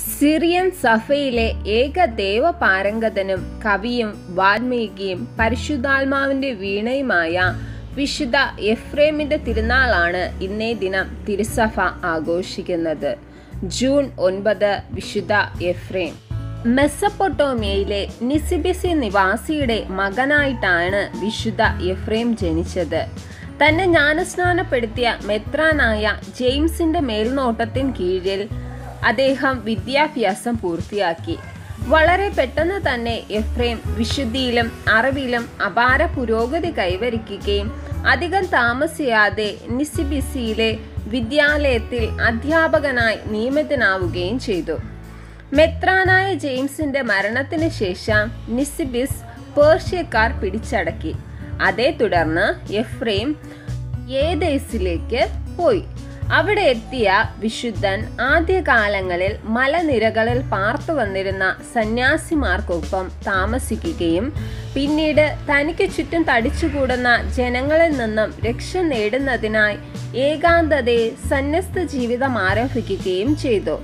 Syrian സഭയിലെ ഏക ദേവപാരംഗതനും കവിയും വാൽമീകിയും പരിശുദ്ധാത്മാവിന്റെ വീണയുമായ വിശുദ്ധ എഫ്രേമിന്റെ തിരുനാളാണ് ഇന്നേ ദിനം തിരുസഭ ആഘോഷിക്കുന്നത് ജൂൺ ഒൻപത് വിശുദ്ധ എഫ്രേം മെസ്സപ്പൊട്ടോമിയയിലെ നിസിബിസി നിവാസിയുടെ മകനായിട്ടാണ് വിശുദ്ധ എഫ്രേം ജനിച്ചത് തന്നെ ജ്ഞാനസ്നാനപ്പെടുത്തിയ മെത്രാനായ ജെയിംസിന്റെ മേൽനോട്ടത്തിൻ കീഴിൽ അദ്ദേഹം വിദ്യാഭ്യാസം പൂർത്തിയാക്കി വളരെ പെട്ടെന്ന് തന്നെ എഫ്രേം വിശുദ്ധിയിലും അറിവിലും അപാര പുരോഗതി കൈവരിക്കുകയും അധികം താമസിയാതെ നിസിബിസിയിലെ വിദ്യാലയത്തിൽ അധ്യാപകനായി നിയമിതനാവുകയും ചെയ്തു മെത്രാനായ ജെയിംസിന്റെ മരണത്തിന് ശേഷം നിസിബിസ് പേർഷ്യക്കാർ പിടിച്ചടക്കി അതേ തുടർന്ന് എഫ്രേം ഏതേസിലേക്ക് പോയി അവിടെ എത്തിയ വിശുദ്ധൻ ആദ്യകാലങ്ങളിൽ മലനിരകളിൽ പാർത്തു വന്നിരുന്ന സന്യാസിമാർക്കൊപ്പം താമസിക്കുകയും പിന്നീട് തനിക്ക് ചുറ്റും തടിച്ചുകൂടുന്ന ജനങ്ങളിൽ നിന്നും രക്ഷ നേടുന്നതിനായി ഏകാന്തതയെ സന്യസ്ത ജീവിതം ആരംഭിക്കുകയും ചെയ്തു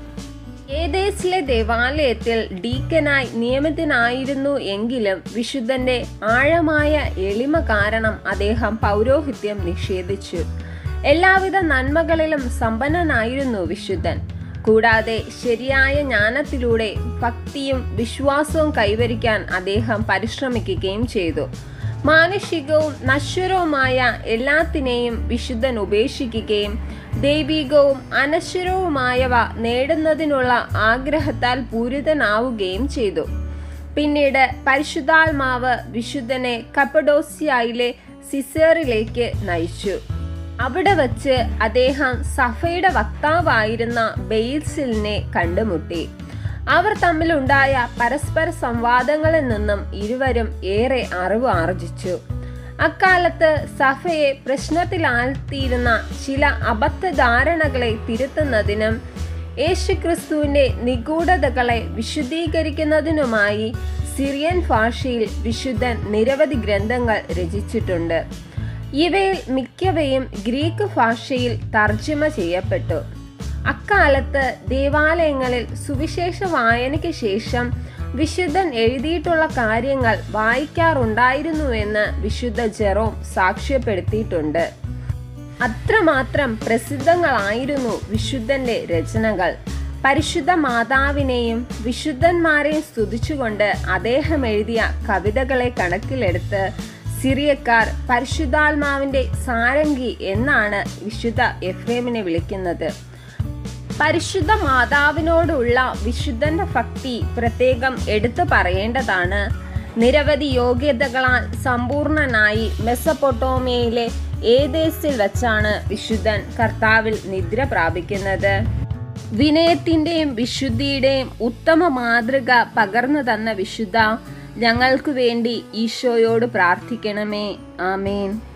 ഏതേസിലെ ദേവാലയത്തിൽ ഡീക്കനായി നിയമിതനായിരുന്നു എങ്കിലും വിശുദ്ധന്റെ ആഴമായ എളിമ കാരണം അദ്ദേഹം പൗരോഹിത്യം നിഷേധിച്ചു എല്ലാവിധ നന്മകളിലും സമ്പന്നനായിരുന്നു വിശുദ്ധൻ കൂടാതെ ശരിയായ ജ്ഞാനത്തിലൂടെ ഭക്തിയും വിശ്വാസവും കൈവരിക്കാൻ അദ്ദേഹം പരിശ്രമിക്കുകയും ചെയ്തു മാനുഷികവും നശ്വരവുമായ എല്ലാത്തിനെയും വിശുദ്ധൻ ഉപേക്ഷിക്കുകയും ദൈവികവും അനശ്വരവുമായവ നേടുന്നതിനുള്ള ആഗ്രഹത്താൽ പൂരിതനാവുകയും ചെയ്തു പിന്നീട് പരിശുദ്ധാത്മാവ് വിശുദ്ധനെ കപ്പഡോസിയയിലെ സിസേറിലേക്ക് നയിച്ചു അവിടെ വച്ച് അദ്ദേഹം സഫയുടെ വക്താവായിരുന്ന ബെയ്സിലിനെ കണ്ടുമുട്ടി അവർ തമ്മിലുണ്ടായ പരസ്പര സംവാദങ്ങളിൽ നിന്നും ഇരുവരും ഏറെ അറിവ് ആർജിച്ചു അക്കാലത്ത് സഭയെ പ്രശ്നത്തിലാഴ്ത്തിയിരുന്ന ചില അബദ്ധധാരണകളെ തിരുത്തുന്നതിനും യേശുക്രിസ്തുവിന്റെ നിഗൂഢതകളെ വിശുദ്ധീകരിക്കുന്നതിനുമായി സിറിയൻ ഭാഷയിൽ വിശുദ്ധൻ നിരവധി ഗ്രന്ഥങ്ങൾ രചിച്ചിട്ടുണ്ട് ഇവയിൽ മിക്കവയും ഗ്രീക്ക് ഭാഷയിൽ തർജ്ജമ ചെയ്യപ്പെട്ടു അക്കാലത്ത് ദേവാലയങ്ങളിൽ സുവിശേഷ വായനയ്ക്ക് ശേഷം വിശുദ്ധൻ എഴുതിയിട്ടുള്ള കാര്യങ്ങൾ വായിക്കാറുണ്ടായിരുന്നുവെന്ന് വിശുദ്ധ ജെറോം സാക്ഷ്യപ്പെടുത്തിയിട്ടുണ്ട് അത്രമാത്രം പ്രസിദ്ധങ്ങളായിരുന്നു വിശുദ്ധന്റെ രചനകൾ പരിശുദ്ധ മാതാവിനെയും വിശുദ്ധന്മാരെയും സ്തുതിച്ചുകൊണ്ട് അദ്ദേഹം എഴുതിയ കവിതകളെ കണക്കിലെടുത്ത് സിറിയക്കാർ പരിശുദ്ധാത്മാവിന്റെ സാരംഗി എന്നാണ് വിശുദ്ധ എഫ്രേമിനെ വിളിക്കുന്നത് പരിശുദ്ധ മാതാവിനോടുള്ള വിശുദ്ധന്റെ ഭക്തി പ്രത്യേകം എടുത്തു പറയേണ്ടതാണ് നിരവധി യോഗ്യതകളാൽ സമ്പൂർണനായി മെസ്സപ്പൊട്ടോമിയയിലെ ഏതേസിൽ വച്ചാണ് വിശുദ്ധൻ കർത്താവിൽ നിദ്ര പ്രാപിക്കുന്നത് വിനയത്തിന്റെയും വിശുദ്ധിയുടെയും ഉത്തമ മാതൃക പകർന്നു തന്ന വിശുദ്ധ ഞങ്ങൾക്കു വേണ്ടി ഈശോയോട് പ്രാർത്ഥിക്കണമേ ആമേൻ